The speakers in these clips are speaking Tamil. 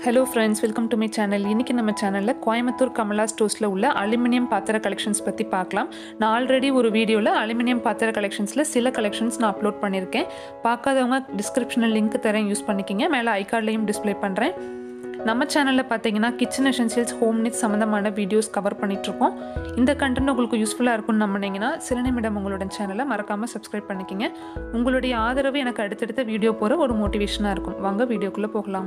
hello friends welcome to my channel இன்றைக்கி நம்ம சேனலில் கோயம்புத்தூர் கமலா ஸ்டோர்ஸில் உள்ள அலுமினியம் பாத்திர கலெக்ஷன்ஸ் பற்றி பார்க்கலாம் நான் ஆல்ரெடி ஒரு வீடியோவில் அலுமினியம் பாத்திர கலெக்ஷன்ஸில் சில கலெக்ஷன்ஸ் நான் அப்லோட் பண்ணியிருக்கேன் பார்க்காதவங்க டிஸ்கிரிப்ஷனில் லிங்க் தரேன் யூஸ் பண்ணிக்கிங்க மேலே ஐகார்ட்லேயும் டிஸ்ப்ளே பண்ணுறேன் நம்ம சேனலில் பார்த்தீங்கன்னா கிச்சன் எசென்சியல்ஸ் ஹோம் நீட்ஸ் சம்மந்தமான வீடியோஸ் கவர் பண்ணிகிட்ருக்கோம் இந்த கண்டென்ட் உங்களுக்கு யூஸ்ஃபுல்லாக இருக்கும்னு நம்பினீங்கன்னா சில நிமிடம் உங்களோட சேனலை மறக்காமல் சப்ஸ்கிரைப் பண்ணிக்கிங்க உங்களுடைய ஆதரவு எனக்கு அடுத்தடுத்த வீடியோ போகிற ஒரு மோட்டிவேஷனாக இருக்கும் வாங்க வீடியோக்குள்ளே போகலாம்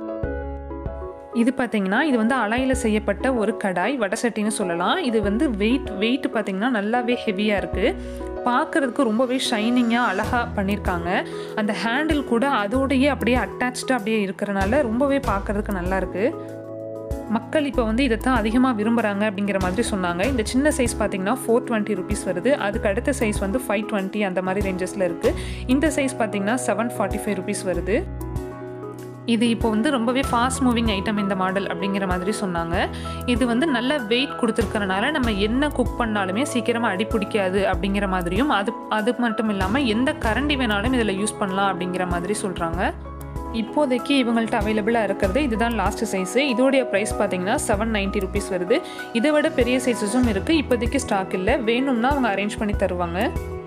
இது பார்த்தீங்கன்னா இது வந்து அலையில் செய்யப்பட்ட ஒரு கடாய் வடை சட்டின்னு சொல்லலாம் இது வந்து வெயிட் வெயிட் பார்த்தீங்கன்னா நல்லாவே ஹெவியாக இருக்குது பார்க்குறதுக்கு ரொம்பவே ஷைனிங்காக அழகாக பண்ணியிருக்காங்க அந்த ஹேண்டில் கூட அதோடையே அப்படியே அட்டாச்சாக அப்படியே இருக்கிறனால ரொம்பவே பார்க்குறதுக்கு நல்லா இருக்குது மக்கள் இப்போ வந்து இதை தான் அதிகமாக விரும்புகிறாங்க அப்படிங்கிற மாதிரி சொன்னாங்க இந்த சின்ன சைஸ் பார்த்தீங்கன்னா ஃபோர் டுவெண்ட்டி ருபீஸ் வருது அதுக்கு அடுத்த சைஸ் வந்து ஃபைவ் டுவெண்ட்டி அந்த மாதிரி ரேஞ்சஸில் இருக்குது இந்த சைஸ் பார்த்தீங்கன்னா செவன் ஃபார்ட்டி ஃபைவ் ருபீஸ் வருது இது இப்போ வந்து ரொம்பவே ஃபாஸ்ட் மூவிங் ஐட்டம் இந்த மாடல் அப்படிங்கிற மாதிரி சொன்னாங்க இது வந்து நல்ல வெயிட் கொடுத்துருக்கறனால நம்ம என்ன குக் பண்ணாலுமே சீக்கிரமாக அடி பிடிக்காது அப்படிங்கிற மாதிரியும் அது அது மட்டும் இல்லாமல் எந்த கரண்டி வேணாலும் இதில் யூஸ் பண்ணலாம் அப்படிங்கிற மாதிரி சொல்கிறாங்க இப்போதைக்கு இவங்கள்ட்ட அவைலபிளாக இருக்கிறது இதுதான் லாஸ்ட் சைஸு இதோடைய ப்ரைஸ் பார்த்தீங்கன்னா செவன் நைன்ட்டி ருபீஸ் வருது இதை விட பெரிய சைஸஸும் இருக்குது இப்போதைக்கு ஸ்டாக் இல்லை வேணும்னா அவங்க அரேஞ்ச் பண்ணி தருவாங்க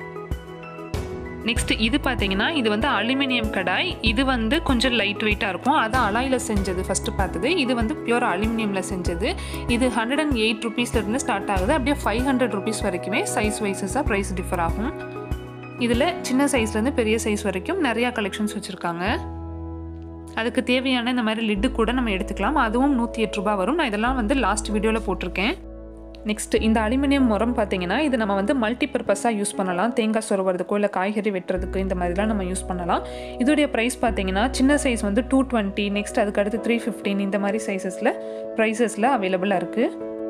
நெக்ஸ்ட் இது பார்த்தீங்கன்னா இது வந்து அலுமினியம் கடாய் இது வந்து கொஞ்சம் லைட் வெயிட்டாக இருக்கும் அதான் அலாயில் செஞ்சது ஃபஸ்ட்டு பார்த்தது இது வந்து பியூர் அலுமினியமில் செஞ்சது இது ஹண்ட்ரட் அண்ட் எயிட் ருபீஸ்லேருந்து ஸ்டார்ட் ஆகுது அப்படியே ஃபைவ் ஹண்ட்ரட் ருபீஸ் வரைக்குமே சைஸ் வைஸஸாக ப்ரைஸ் டிஃபர் ஆகும் இதில் சின்ன சைஸ்லேருந்து பெரிய சைஸ் வரைக்கும் நிறையா கலெக்ஷன்ஸ் வச்சுருக்காங்க அதுக்கு தேவையான இந்த மாதிரி லிட்டு கூட நம்ம எடுத்துக்கலாம் அதுவும் நூற்றி எட்டு ரூபா வரும் நான் இதெல்லாம் வந்து லாஸ்ட் வீடியோவில் போட்டிருக்கேன் நெக்ஸ்ட் இந்த அலுமினியம் முறம் பார்த்தீங்கன்னா இது நம்ம வந்து மல்டி பர்பஸாக யூஸ் பண்ணலாம் தேங்காய் சொருவறதுக்கோ இல்லை காய்கறி வெட்டுறதுக்கு இந்த மாதிரிலாம் நம்ம யூஸ் பண்ணலாம் இதோடைய ப்ரைஸ் பார்த்தீங்கன்னா சின்ன சைஸ் வந்து டூ டுவெண்ட்டி நெக்ஸ்ட் அதுக்கு அடுத்து த்ரீ ஃபிஃப்டீன் இந்த மாதிரி சைஸஸில் ப்ரைஸஸில் அவைலபிளாக இருக்குது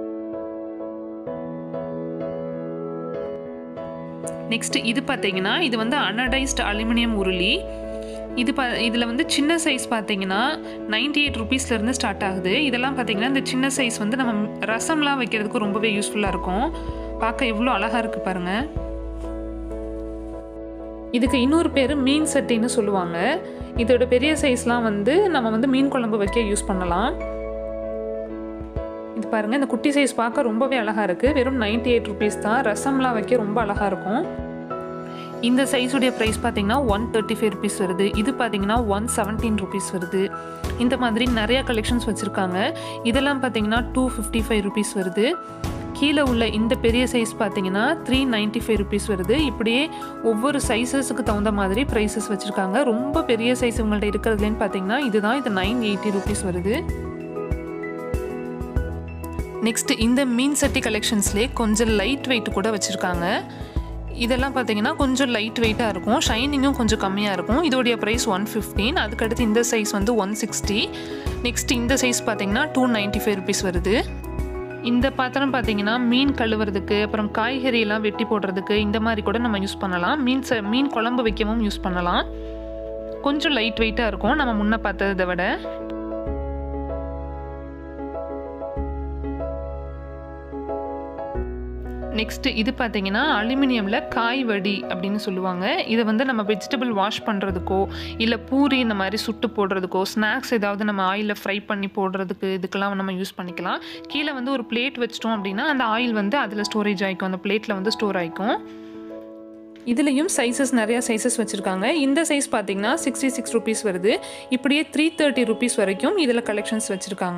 நெக்ஸ்ட் இது பார்த்தீங்கன்னா இது வந்து அனடைஸ்ட் அலுமினியம் உருளி இது பா இதில் வந்து சின்ன சைஸ் பார்த்தீங்கன்னா நைன்டி எயிட் ருபீஸ்லேருந்து ஸ்டார்ட் ஆகுது இதெல்லாம் பார்த்தீங்கன்னா இந்த சின்ன சைஸ் வந்து நம்ம ரசம்லாம் வைக்கிறதுக்கு ரொம்பவே யூஸ்ஃபுல்லாக இருக்கும் பார்க்க எவ்வளோ அழகாக இருக்குது பாருங்கள் இதுக்கு இன்னொரு பேர் மீன் சட்டின்னு சொல்லுவாங்க இதோட பெரிய சைஸ்லாம் வந்து நம்ம வந்து மீன் குழம்பு வைக்க யூஸ் பண்ணலாம் இது பாருங்கள் இந்த குட்டி சைஸ் பார்க்க ரொம்பவே அழகாக இருக்குது வெறும் நைன்டி எயிட் ருபீஸ் தான் ரசம்லாம் வைக்க ரொம்ப அழகாக இருக்கும் இந்த சைஸுடைய ப்ரைஸ் பார்த்தீங்கன்னா ஒன் தேர்ட்டி ஃபைவ் ருபீஸ் வருது இது பார்த்தீங்கன்னா ஒன் செவன்டீன் ருபீஸ் வருது இந்த மாதிரி நிறையா கலெக்ஷன்ஸ் வச்சுருக்காங்க இதெல்லாம் பார்த்தீங்கன்னா டூ ஃபிஃப்டி ஃபைவ் ருபீஸ் வருது கீழே உள்ள இந்த பெரிய சைஸ் பார்த்தீங்கன்னா த்ரீ நைன்ட்டி ஃபைவ் ருபீஸ் வருது இப்படியே ஒவ்வொரு சைஸஸுக்கு தகுந்த மாதிரி ப்ரைஸஸ் வச்சுருக்காங்க ரொம்ப பெரிய சைஸ் உங்கள்கிட்ட இருக்கிறதுலேன்னு பார்த்தீங்கன்னா இதுதான் இது நைன் எயிட்டி ருபீஸ் வருது நெக்ஸ்ட் இந்த மீன் சட்டி கலெக்ஷன்ஸ்லேயே கொஞ்சம் லைட் வெயிட் கூட வச்சுருக்காங்க இதெல்லாம் பார்த்தீங்கன்னா கொஞ்சம் லைட் வெயிட்டாக இருக்கும் ஷைனிங்கும் கொஞ்சம் கம்மியாக இருக்கும் இதோடைய ப்ரைஸ் ஒன் ஃபிஃப்டீன் அதுக்கடுத்து இந்த சைஸ் வந்து ஒன் சிக்ஸ்டி நெக்ஸ்ட் இந்த சைஸ் பார்த்தீங்கன்னா டூ நைன்ட்டி ஃபைவ் ருபீஸ் வருது இந்த பாத்திரம் பார்த்தீங்கன்னா மீன் கழுவுறதுக்கு அப்புறம் காய்கறியெல்லாம் வெட்டி போடுறதுக்கு இந்த மாதிரி கூட நம்ம யூஸ் பண்ணலாம் மீன் ச மீன் குழம்பு வைக்கவும் யூஸ் பண்ணலாம் கொஞ்சம் லைட் வெயிட்டாக இருக்கும் நம்ம முன்ன பார்த்ததை விட நெக்ஸ்ட் இது பார்த்தீங்கன்னா அலுமினியமில் காய் வடி அப்படின்னு சொல்லுவாங்க இதை வந்து நம்ம வெஜிடபிள் வாஷ் பண்ணுறதுக்கோ இல்லை பூரி இந்த மாதிரி சுட்டு போடுறதுக்கோ ஸ்நாக்ஸ் ஏதாவது நம்ம ஆயிலில் ஃப்ரை பண்ணி போடுறதுக்கு இதுக்கெல்லாம் நம்ம யூஸ் பண்ணிக்கலாம் கீழே வந்து ஒரு பிளேட் வச்சிட்டோம் அப்படின்னா அந்த ஆயில் வந்து அதில் ஸ்டோரேஜ் ஆகிக்கும் அந்த பிளேட்டில் வந்து ஸ்டோர் ஆகிக்கும் இதுலேயும் சைஸஸ் நிறையா சைஸஸ் வச்சுருக்காங்க இந்த சைஸ் பார்த்தீங்கன்னா சிக்ஸ்டி சிக்ஸ் ருபீஸ் வருது இப்படியே த்ரீ தேர்ட்டி ருபீஸ் வரைக்கும் இதில் கலெக்ஷன்ஸ் வச்சுருக்காங்க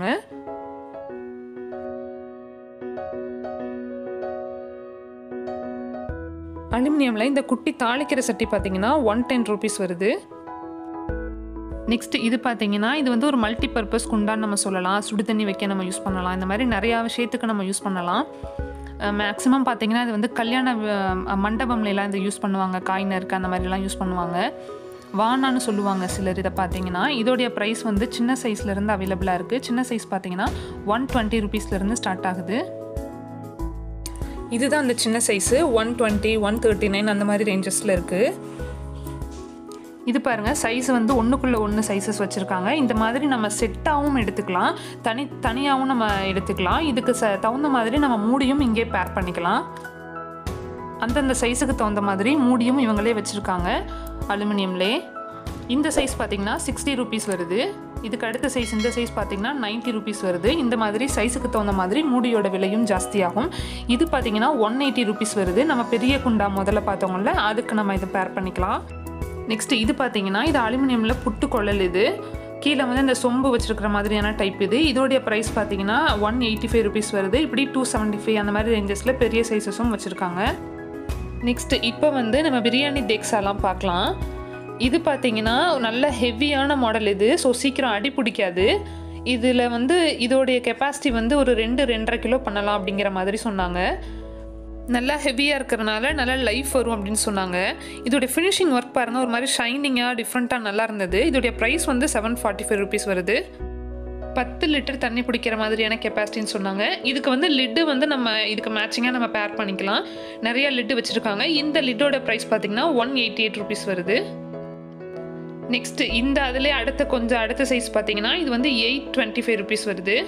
அலுமினியமில் இந்த குட்டி தாளிக்கிற சட்டி பார்த்தீங்கன்னா ஒன் டென் ருபீஸ் வருது நெக்ஸ்ட் இது பார்த்தீங்கன்னா இது வந்து ஒரு மல்டி பர்பஸ் குண்டான்னு நம்ம சொல்லலாம் சுடு தண்ணி வைக்க நம்ம யூஸ் பண்ணலாம் இந்த மாதிரி நிறையா விஷயத்துக்கு நம்ம யூஸ் பண்ணலாம் மேக்ஸிமம் பார்த்தீங்கன்னா இது வந்து கல்யாண மண்டபம்லாம் இதை யூஸ் பண்ணுவாங்க காய் நறுக்கு அந்த மாதிரிலாம் யூஸ் பண்ணுவாங்க வானான்னு சொல்லுவாங்க சிலர் இதை பார்த்தீங்கன்னா இதோடைய ப்ரைஸ் வந்து சின்ன சைஸ்லேருந்து அவைலபிளாக இருக்குது சின்ன சைஸ் பார்த்தீங்கன்னா ஒன் டுவெண்ட்டி ருபீஸ்லேருந்து ஸ்டார்ட் ஆகுது இதுதான் அந்த சின்ன size one twenty one thirty nine அந்த மாதிரி ரேஞ்சஸில் இருக்குது இது பாருங்கள் சைஸ் வந்து ஒன்றுக்குள்ளே ஒன்று சைஸஸ் வச்சுருக்காங்க இந்த மாதிரி நம்ம செட்டாகவும் எடுத்துக்கலாம் தனி தனியாகவும் நம்ம எடுத்துக்கலாம் இதுக்கு ச தகுந்த மாதிரி நம்ம மூடியும் இங்கே பேர் பண்ணிக்கலாம் அந்தந்த சைஸுக்கு தகுந்த மாதிரி மூடியும் இவங்களே வச்சுருக்காங்க அலுமினியம்லே இந்த சைஸ் பார்த்தீங்கன்னா சிக்ஸ்டி ருபீஸ் வருது இதுக்கு அடுத்த சைஸ் இந்த சைஸ் பார்த்தீங்கன்னா நைன்ட்டி ருபீஸ் வருது இந்த மாதிரி சைஸுக்கு தகுந்த மாதிரி மூடியோட விலையும் ஜாஸ்தியாகும் இது பார்த்தீங்கன்னா ஒன் எயிட்டி ருபீஸ் வருது நம்ம பெரிய குண்டா முதல்ல பார்த்தோம்ல அதுக்கு நம்ம இதை பேர் பண்ணிக்கலாம் நெக்ஸ்ட் இது பார்த்தீங்கன்னா இது அலுமினியமில் புட்டு குழல் இது கீழே வந்து இந்த சொம்பு வச்சிருக்கிற மாதிரியான டைப் இது இதோடைய ப்ரைஸ் பார்த்தீங்கன்னா ஒன் எயிட்டி ஃபைவ் ருபீஸ் வருது இப்படி டூ செவன்ட்டி ஃபைவ் அந்த மாதிரி ரேஞ்சஸில் பெரிய சைஸஸும் வச்சுருக்காங்க நெக்ஸ்ட் இப்போ வந்து நம்ம பிரியாணி தேக்ஸாலாம் பார்க்கலாம் இது பார்த்தீங்கன்னா நல்ல ஹெவியான மாடல் இது ஸோ சீக்கிரம் அடி பிடிக்காது இதில் வந்து இதோடைய கெப்பாசிட்டி வந்து ஒரு ரெண்டு ரெண்டரை கிலோ பண்ணலாம் அப்படிங்கிற மாதிரி சொன்னாங்க நல்லா ஹெவியாக இருக்கிறனால நல்லா லைஃப் வரும் அப்படின்னு சொன்னாங்க இதோடைய ஃபினிஷிங் ஒர்க் பாருங்கள் ஒரு மாதிரி ஷைனிங்காக டிஃப்ரெண்ட்டாக நல்லா இருந்தது இதோடைய ப்ரைஸ் வந்து செவன் ஃபார்ட்டி ஃபைவ் ருபீஸ் வருது பத்து லிட்டர் தண்ணி பிடிக்கிற மாதிரியான கெப்பாசிட்டின்னு சொன்னாங்க இதுக்கு வந்து லிட்டு வந்து நம்ம இதுக்கு மேட்சிங்காக நம்ம பேர் பண்ணிக்கலாம் நிறைய லிட்டு வச்சுருக்காங்க இந்த லிட்டோட ப்ரைஸ் பார்த்தீங்கன்னா ஒன் எயிட்டி எயிட் ருபீஸ் வருது நெக்ஸ்ட் இந்த அதிலே அடுத்த கொஞ்சம் அடுத்த சைஸ் பார்த்தீங்கன்னா இது வந்து எயிட் டுவெண்ட்டி ஃபைவ் ருபீஸ் வருது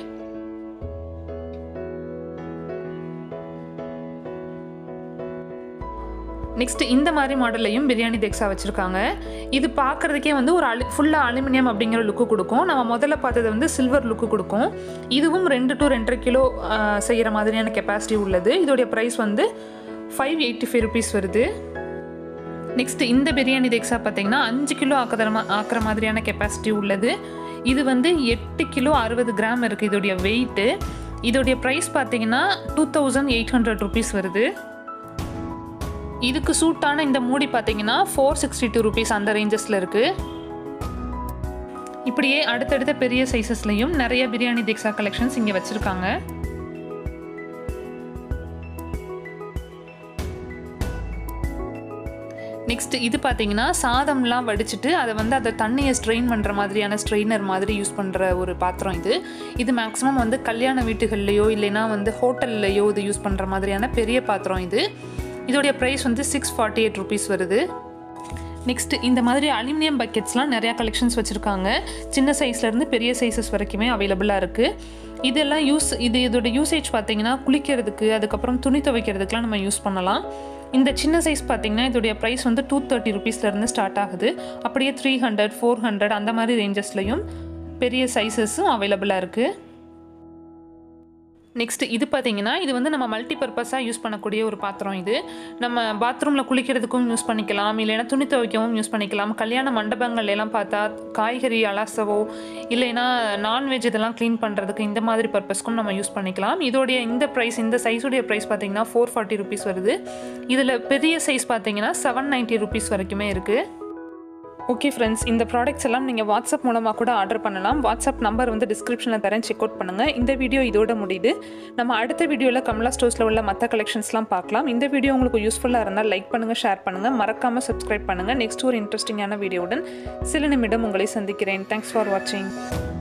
நெக்ஸ்ட் இந்த மாதிரி மாடல்லையும் பிரியாணி தெக்ஸா வச்சுருக்காங்க இது பார்க்குறதுக்கே வந்து ஒரு அலு ஃபுல்லாக அலுமினியம் அப்படிங்கிற லுக்கு கொடுக்கும் நம்ம முதல்ல பார்த்தது வந்து சில்வர் லுக்கு கொடுக்கும் இதுவும் ரெண்டு டு ரெண்டரை கிலோ செய்கிற மாதிரியான கெப்பாசிட்டி உள்ளது இதோடைய ப்ரைஸ் வந்து ஃபைவ் எயிட்டி ஃபைவ் ருபீஸ் வருது நெக்ஸ்ட் இந்த பிரியாணி தெக்ஸா பார்த்தீங்கன்னா அஞ்சு கிலோ ஆக்குற மா ஆக்குற மாதிரியான கெப்பாசிட்டி உள்ளது இது வந்து எட்டு கிலோ அறுபது கிராம் இருக்குது இதோடைய வெயிட்டு இதோடைய ப்ரைஸ் பார்த்தீங்கன்னா two thousand eight hundred rupees வருது இதுக்கு சூட்டான இந்த மூடி பார்த்தீங்கன்னா ஃபோர் சிக்ஸ்டி டூ ருபீஸ் அந்த ரேஞ்சஸில் இருக்குது இப்படியே அடுத்தடுத்த பெரிய சைஸஸ்லையும் நிறைய பிரியாணி திக்ஸா கலெக்ஷன்ஸ் இங்கே வச்சுருக்காங்க நெக்ஸ்ட் இது பார்த்தீங்கன்னா சாதம்லாம் வடிச்சிட்டு அதை வந்து அதை தண்ணியை ஸ்ட்ரெயின் பண்ணுற மாதிரியான ஸ்ட்ரெயினர் மாதிரி யூஸ் பண்ணுற ஒரு பாத்திரம் இது இது மேக்ஸிமம் வந்து கல்யாண வீட்டுகள்லையோ இல்லைன்னா வந்து ஹோட்டல்லையோ இது யூஸ் பண்ணுற மாதிரியான பெரிய பாத்திரம் இது இதோடைய ப்ரைஸ் வந்து சிக்ஸ் ஃபார்ட்டி எயிட் ருபீஸ் வருது நெக்ஸ்ட் இந்த மாதிரி அலுமினியம் பக்கெட்ஸ்லாம் நிறையா கலெக்ஷன்ஸ் வச்சுருக்காங்க சின்ன சைஸ்லேருந்து பெரிய சைஸஸ் வரைக்குமே அவைலபிளாக இருக்குது இதெல்லாம் யூஸ் இது இதோட யூசேஜ் பார்த்தீங்கன்னா குளிக்கிறதுக்கு அதுக்கப்புறம் துணி துவைக்கிறதுக்குலாம் நம்ம யூஸ் பண்ணலாம் இந்த சின்ன சைஸ் பார்த்தீங்கன்னா இதோடைய ப்ரைஸ் வந்து டூ தேர்ட்டி ருபீஸ்லேருந்து ஸ்டார்ட் ஆகுது அப்படியே த்ரீ ஹண்ட்ரட் ஃபோர் ஹண்ட்ரட் அந்த மாதிரி ரேஞ்சஸ்லையும் பெரிய சைஸஸும் அவைலபிளாக இருக்குது நெக்ஸ்ட் இது பார்த்தீங்கன்னா இது வந்து நம்ம மல்டி பர்பஸாக யூஸ் பண்ணக்கூடிய ஒரு பாத்திரம் இது நம்ம பாத்ரூமில் குளிக்கிறதுக்கும் யூஸ் பண்ணிக்கலாம் இல்லைன்னா துணி துவைக்கவும் யூஸ் பண்ணிக்கலாம் கல்யாண மண்டபங்கள் எல்லாம் பார்த்தா காய்கறி அலசவோ இல்லைன்னா நான்வெஜ் இதெல்லாம் க்ளீன் பண்ணுறதுக்கு இந்த மாதிரி பர்பஸ்க்கும் நம்ம யூஸ் பண்ணிக்கலாம் இதோடைய இந்த ப்ரைஸ் இந்த சைஸுடைய ப்ரைஸ் பார்த்தீங்கன்னா ஃபோர் ஃபார்ட்டி ருபீஸ் வருது இதில் பெரிய சைஸ் பார்த்தீங்கன்னா செவன் நைன்ட்டி ருபீஸ் வரைக்குமே இருக்குது ஓகே ஃப்ரெண்ட்ஸ் இந்த ப்ராடக்ட்ஸ் எல்லாம் நீங்கள் வாட்ஸ்அப் மூலமாக கூட ஆர்டர் பண்ணலாம் வாட்ஸ்அப் நம்பர் வந்து டிஸ்கிரிப்ஷனில் தரேன் செக் அவுட் பண்ணுங்கள் இந்த வீடியோ இதோட முடியுது நம்ம அடுத்த வீடியோவில் கமலா ஸ்டோர்ஸில் உள்ள மற்ற கலெக்ஷன்ஸ்லாம் பார்க்கலாம் இந்த வீடியோ உங்களுக்கு யூஸ்ஃபுல்லாக இருந்தால் லைக் பண்ணுங்கள் ஷேர் பண்ணுங்கள் மறக்காமல் சப்ஸ்கிரைப் பண்ணுங்கள் நெக்ஸ்ட் ஒரு இன்ட்ரெஸ்டிங்கான வீடியோவுடன் சில நிமிடம் உங்களை சந்திக்கிறேன் தேங்க்ஸ் ஃபார் வாட்சிங்